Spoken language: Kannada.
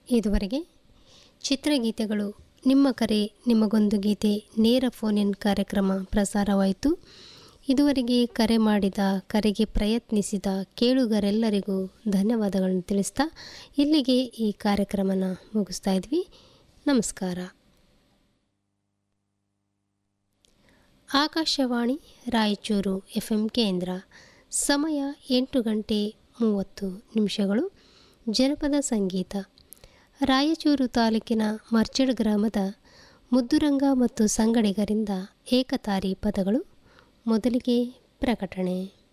ಇದುವರೆಗೆ ಚಿತ್ರಗೀತೆಗಳು ನಿಮ್ಮ ಕರೆ ನಿಮಗೊಂದು ಗೀತೆ ನೇರ ಫೋನ್ ಇನ್ ಕಾರ್ಯಕ್ರಮ ಪ್ರಸಾರವಾಯಿತು ಇದುವರೆಗೆ ಕರೆ ಮಾಡಿದ ಕರೆಗೆ ಪ್ರಯತ್ನಿಸಿದ ಕೇಳುಗರೆಲ್ಲರಿಗೂ ಧನ್ಯವಾದಗಳನ್ನು ತಿಳಿಸ್ತಾ ಇಲ್ಲಿಗೆ ಈ ಕಾರ್ಯಕ್ರಮನ ಮುಗಿಸ್ತಾ ಇದ್ವಿ ನಮಸ್ಕಾರ ಆಕಾಶವಾಣಿ ರಾಯಚೂರು ಎಫ್ ಎಂ ಕೇಂದ್ರ ಸಮಯ ಎಂಟು ಗಂಟೆ ಮೂವತ್ತು ನಿಮಿಷಗಳು ಜನಪದ ಸಂಗೀತ ರಾಯಚೂರು ತಾಲೂಕಿನ ಮರ್ಚಡ್ ಗ್ರಾಮದ ಮುದ್ದುರಂಗ ಮತ್ತು ಸಂಗಡಿಗರಿಂದ ಏಕತಾರಿ ಪದಗಳು ಮೊದಲಿಗೆ ಪ್ರಕಟಣೆ